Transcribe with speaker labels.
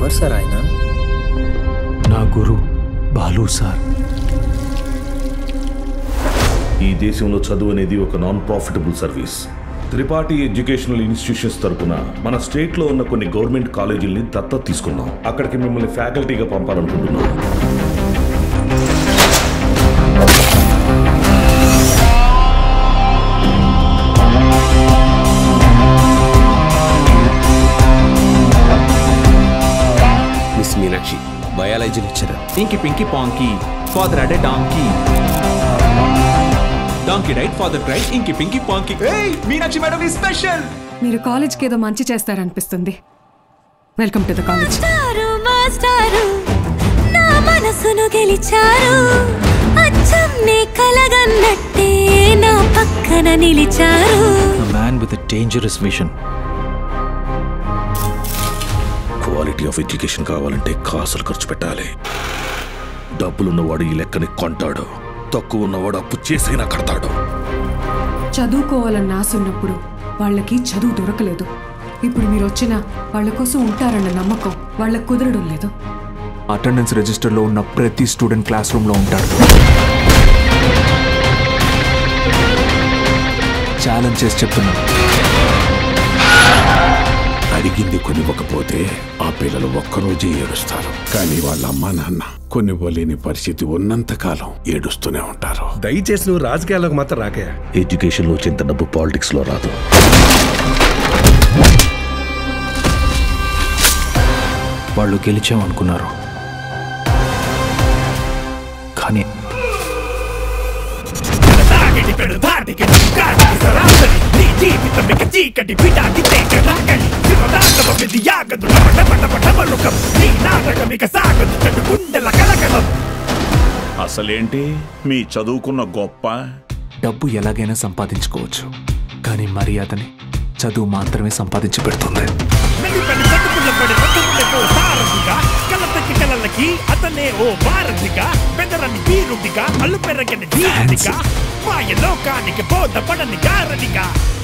Speaker 1: ఎవరు సార్ ఆయన
Speaker 2: నా గురు బాలు సార్
Speaker 3: ఈ దేశంలో చదువు అనేది ఒక non profitable service Tripathi educational institutions తరపున మన స్టేట్ లో ఉన్న కొన్ని గవర్నమెంట్ కాలేజీల్ని దత్తత తీసుకున్నాం అక్కడికి మిమ్మల్ని ఫ్యాకల్టీగా పంపాలనుకుంటున్నాం
Speaker 4: miss Meenakshi biology lecturer
Speaker 5: Inky Pinky Ponky, father had a donkey. Donkey died, father cried, Inky Pinky Ponky. Hey, Meenakshi madam is special!
Speaker 6: మీరు కాలేజ్కి ఏదో మంచి చేస్తారనిపిస్తుంది వెల్కమ్ టు ద కాలేజ్
Speaker 7: మాస్టారు మాస్టారు నా మనసును గెలిచారు అచ్చం నే కలగన్నట్టే నా పక్కన నిలిచారు
Speaker 2: man with dangerous vision
Speaker 3: quality of education కావాలంటే కాసులు ఖర్చు పెట్టాలి డబ్బులున్నవాడు ఈ లెక్కని కొంటాడు తక్కువ ఉన్నవాడు అప్పు చేసైనా కడతాడు
Speaker 6: చదువుకోవాలన్న ఆశ ఉన్నప్పుడు వాళ్ళకి చదువు దొరకలేదు ఇప్పుడు మీరు వచ్చిన వాళ్ళ కోసం ఉంటారన్న నమ్మకం వాళ్ళకు కుదరడం లేదు
Speaker 2: అటెండెన్స్ రిజిస్టర్లో ఉన్న ప్రతి స్టూడెంట్ క్లాస్ రూమ్లో ఉంటాడు ఛాలెంజ్ చేసి చెప్తున్నాను
Speaker 8: అడిగింది కొనివ్వకపోతే ఆ పిల్లలు ఒక్కరోజే ఏడుస్తారు కానీ వాళ్ళ అమ్మా నాన్న కొనివ్వలేని పరిస్థితి ఉన్నంతకాలం ఏడుస్తూనే ఉంటారు
Speaker 9: దయచేసి నువ్వు రాజకీయాల్లోకి మాత్రం రాకయ్యా
Speaker 3: ఎడ్యుకేషన్ లో వచ్చేంత డబ్బు పాలిటిక్స్ లో రాదు
Speaker 2: వాళ్ళు గెలిచామనుకున్నారు కానీ
Speaker 10: అసలేంటి మీ చదువుకున్న గొప్ప
Speaker 2: డబ్బు ఎలాగైనా సంపాదించుకోవచ్చు కానీ మర్యాదని చదువు మాత్రమే సంపాదించి పెడుతుంది
Speaker 11: కలలకి అతనే ఓ భారతిగా పెదరని వీరుడిగా అల్లు పెరగని ధీరుడిగా మాయ లోకానికి బోధపడని గారడిగా